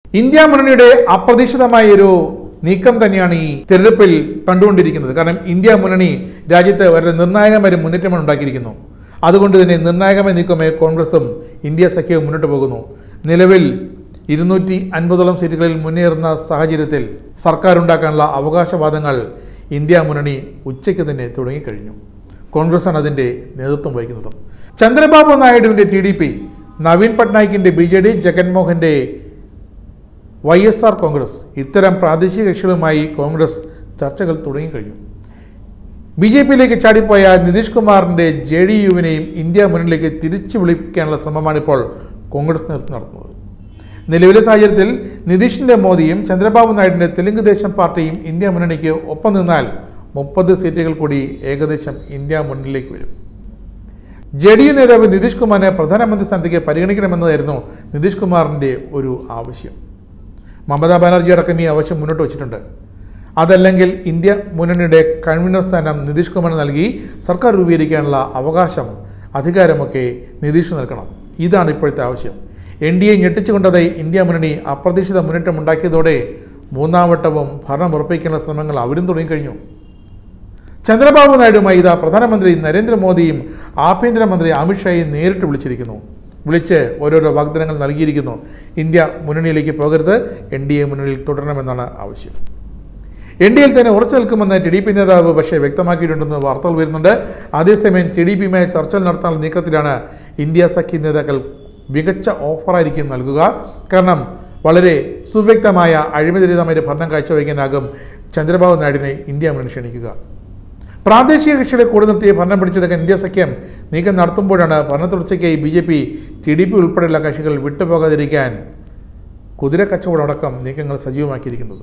India മുന്നണിയുടെ അപ്രതീക്ഷിതമായ ഒരു നീക്കം തന്നെയാണ് ഈ തെരഞ്ഞെടുപ്പിൽ കണ്ടുകൊണ്ടിരിക്കുന്നത് കാരണം ഇന്ത്യ മുന്നണി രാജ്യത്ത് വളരെ നിർണായകമായ ഒരു മുന്നേറ്റമാണ് ഉണ്ടാക്കിയിരിക്കുന്നു അതുകൊണ്ട് തന്നെ നിർണായകമായ നീക്കമായി കോൺഗ്രസും ഇന്ത്യ സഖ്യവും മുന്നോട്ട് പോകുന്നു നിലവിൽ ഇരുന്നൂറ്റി അൻപതോളം സീറ്റുകളിൽ മുന്നേറുന്ന സാഹചര്യത്തിൽ സർക്കാർ ഉണ്ടാക്കാനുള്ള അവകാശവാദങ്ങൾ ഇന്ത്യ മുന്നണി ഉച്ചയ്ക്ക് തന്നെ തുടങ്ങിക്കഴിഞ്ഞു കോൺഗ്രസാണ് അതിൻ്റെ നേതൃത്വം വഹിക്കുന്നതും ചന്ദ്രബാബു നായിഡുവിൻ്റെ ടി ഡി പി നവീൻ പട്നായിക്കിൻ്റെ ബി ജെ ഡി ജഗൻമോഹൻ്റെ വൈ എസ് ആർ കോൺഗ്രസ് ഇത്തരം പ്രാദേശിക കക്ഷികളുമായി കോൺഗ്രസ് ചർച്ചകൾ തുടങ്ങിക്കഴിഞ്ഞു ബി ജെ പിയിലേക്ക് ചാടിപ്പോയ നിതീഷ് കുമാറിൻ്റെ ജെ ഡി യുവിനെയും ഇന്ത്യ മുന്നിലേക്ക് തിരിച്ചു വിളിപ്പിക്കാനുള്ള ശ്രമമാണിപ്പോൾ കോൺഗ്രസ് നേതൃത്വം നടത്തുന്നത് നിലവിലെ സാഹചര്യത്തിൽ നിതീഷിൻ്റെ മോദിയും ചന്ദ്രബാബു നായിഡുവിൻ്റെ തെലുങ്ക് ദേശം പാർട്ടിയും ഇന്ത്യ മുന്നണിക്ക് ഒപ്പം നിന്നാൽ മുപ്പത് സീറ്റുകൾ കൂടി ഏകദേശം ഇന്ത്യ മുന്നിലേക്ക് വരും ജെ ഡി യു നേതാവ് നിതീഷ് കുമാറിനെ പ്രധാനമന്ത്രി സ്ഥാനത്തേക്ക് പരിഗണിക്കണമെന്നതായിരുന്നു നിതീഷ് കുമാറിൻ്റെ ഒരു ആവശ്യം മമതാ ബാനർജി അടക്കം ഈ ആവശ്യം മുന്നോട്ട് വച്ചിട്ടുണ്ട് അതല്ലെങ്കിൽ ഇന്ത്യ മുന്നണിയുടെ കൺവീനർ സ്ഥാനം നിതീഷ് കുമാർ നൽകി സർക്കാർ രൂപീകരിക്കാനുള്ള അവകാശം അധികാരമൊക്കെ നിതീഷ് നൽകണം ഇതാണ് ഇപ്പോഴത്തെ ആവശ്യം എൻ ഡി എ ഞെട്ടിച്ചുകൊണ്ടതായി ഇന്ത്യ മുന്നണി അപ്രതീക്ഷിത മുന്നേറ്റം ഉണ്ടാക്കിയതോടെ മൂന്നാം വട്ടവും ഭരണം ഉറപ്പിക്കാനുള്ള ശ്രമങ്ങൾ അവരും തുടങ്ങിക്കഴിഞ്ഞു ചന്ദ്രബാബു നായിഡുമായി ഇതാ പ്രധാനമന്ത്രി നരേന്ദ്രമോദിയും ആഭ്യന്തരമന്ത്രി അമിത്ഷായും നേരിട്ട് വിളിച്ചിരിക്കുന്നു വിളിച്ച് ഓരോരോ വാഗ്ദാനങ്ങൾ നൽകിയിരിക്കുന്നു ഇന്ത്യ മുന്നണിയിലേക്ക് പോകരുത് എൻ ഡി എ മുന്നണിയിൽ തുടരണമെന്നാണ് ആവശ്യം എൻ ഡി എയിൽ തന്നെ ഉറച്ചു നിൽക്കുമെന്ന് ടി ഡി പി നേതാവ് പക്ഷേ വ്യക്തമാക്കിയിട്ടുണ്ടെന്ന് വാർത്തകൾ വരുന്നുണ്ട് അതേസമയം ടി ഡി പിയുമായി ചർച്ചകൾ നടത്താനുള്ള നീക്കത്തിലാണ് ഇന്ത്യ സഖ്യ നേതാക്കൾ മികച്ച ഓഫറായിരിക്കും നൽകുക കാരണം വളരെ സുവ്യക്തമായ അഴിമതിരഹിതമായ ഒരു ഭരണം കാഴ്ചവെക്കാനാകും ചന്ദ്രബാബു നായിഡുവിനെ ഇന്ത്യ മുന്നണി ക്ഷണിക്കുക പ്രാദേശിക കക്ഷികളെ കൂടെ നിർത്തിയ ഭരണം പിടിച്ചെടുക്കാൻ ഇന്ത്യ സഖ്യം നീക്കം നടത്തുമ്പോഴാണ് ഭരണ തുടർച്ചയ്ക്കായി B J P T D P ഉൾപ്പെടെയുള്ള കക്ഷികൾ വിട്ടുപോകാതിരിക്കാൻ കുതിര കച്ചവടം അടക്കം നീക്കങ്ങൾ സജീവമാക്കിയിരിക്കുന്നത്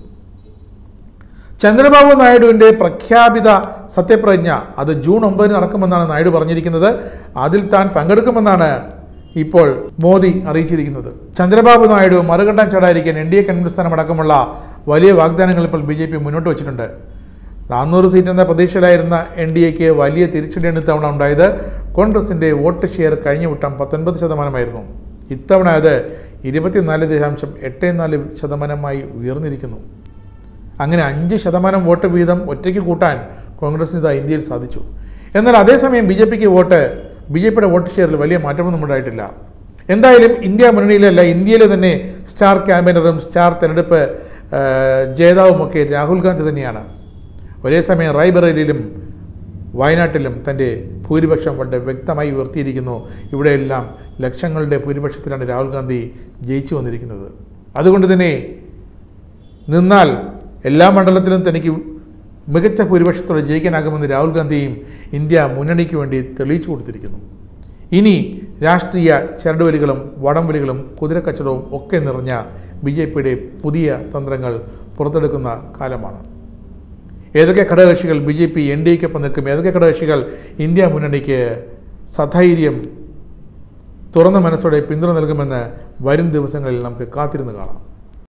ചന്ദ്രബാബു നായിഡുവിൻ്റെ പ്രഖ്യാപിത സത്യപ്രതിജ്ഞ അത് ജൂൺ ഒമ്പതിന് നടക്കുമെന്നാണ് നായിഡു പറഞ്ഞിരിക്കുന്നത് അതിൽ താൻ പങ്കെടുക്കുമെന്നാണ് ഇപ്പോൾ മോദി അറിയിച്ചിരിക്കുന്നത് ചന്ദ്രബാബു നായിഡു മറുകണ്ഠം ചാടാതിരിക്കാൻ എൻ ഡി എ കൺവീനർ സ്ഥാനം അടക്കമുള്ള വലിയ വാഗ്ദാനങ്ങൾ ഇപ്പോൾ ബി ജെ പി മുന്നോട്ട് വച്ചിട്ടുണ്ട് നാനൂറ് സീറ്റ് എന്ന പ്രതീക്ഷയിലായിരുന്ന എൻ ഡി എക്ക് വലിയ തിരിച്ചടിയാണ് ഇത്തവണ ഉണ്ടായത് കോൺഗ്രസിൻ്റെ വോട്ട് ഷെയർ കഴിഞ്ഞ വട്ടം പത്തൊൻപത് ശതമാനമായിരുന്നു ഇത്തവണ അത് ഇരുപത്തിനാല് ദശാംശം എട്ട് നാല് ശതമാനമായി ഉയർന്നിരിക്കുന്നു അങ്ങനെ അഞ്ച് ശതമാനം വോട്ട് വീതം ഒറ്റയ്ക്ക് കൂട്ടാൻ കോൺഗ്രസിന് ഇതാ ഇന്ത്യയിൽ സാധിച്ചു എന്നാൽ അതേസമയം ബി ജെ പിക്ക് വോട്ട് ബി ജെ പിയുടെ വോട്ട് ഷെയറിൽ വലിയ മാറ്റമൊന്നും ഉണ്ടായിട്ടില്ല എന്തായാലും ഇന്ത്യ മുന്നണിയിലല്ല ഇന്ത്യയിലെ തന്നെ സ്റ്റാർ ക്യാമ്പയിനറും സ്റ്റാർ തെരഞ്ഞെടുപ്പ് ആ, ജേതാവുമൊക്കെ രാഹുൽ ഗാന്ധി തന്നെയാണ് ഒരേ സമയം റായ്ബറേലിയിലും വയനാട്ടിലും തൻ്റെ ഭൂരിപക്ഷം വളരെ വ്യക്തമായി ഉയർത്തിയിരിക്കുന്നു ഇവിടെയെല്ലാം ലക്ഷങ്ങളുടെ ഭൂരിപക്ഷത്തിലാണ് രാഹുൽ ഗാന്ധി ജയിച്ചു വന്നിരിക്കുന്നത് അതുകൊണ്ട് തന്നെ നിന്നാൽ എല്ലാ മണ്ഡലത്തിലും തനിക്ക് മികച്ച ഭൂരിപക്ഷത്തോടെ ജയിക്കാനാകുമെന്ന് രാഹുൽ ഗാന്ധിയും ഇന്ത്യ മുന്നണിക്ക് വേണ്ടി തെളിയിച്ചു കൊടുത്തിരിക്കുന്നു ഇനി രാഷ്ട്രീയ ചരടുവലികളും വടംവലികളും കുതിരക്കച്ചടവും ഒക്കെ നിറഞ്ഞ ബി ജെ പിയുടെ പുതിയ തന്ത്രങ്ങൾ പുറത്തെടുക്കുന്ന കാലമാണ് ഏതൊക്കെ ഘടകകക്ഷികൾ B J P N D എക്കൊപ്പം നിൽക്കും ഏതൊക്കെ ഘടകകക്ഷികൾ ഇന്ത്യ മുന്നണിക്ക് സധൈര്യം തുറന്ന മനസ്സോടെ പിന്തുണ നൽകുമെന്ന് വരും ദിവസങ്ങളിൽ നമുക്ക് കാത്തിരുന്ന് കാണാം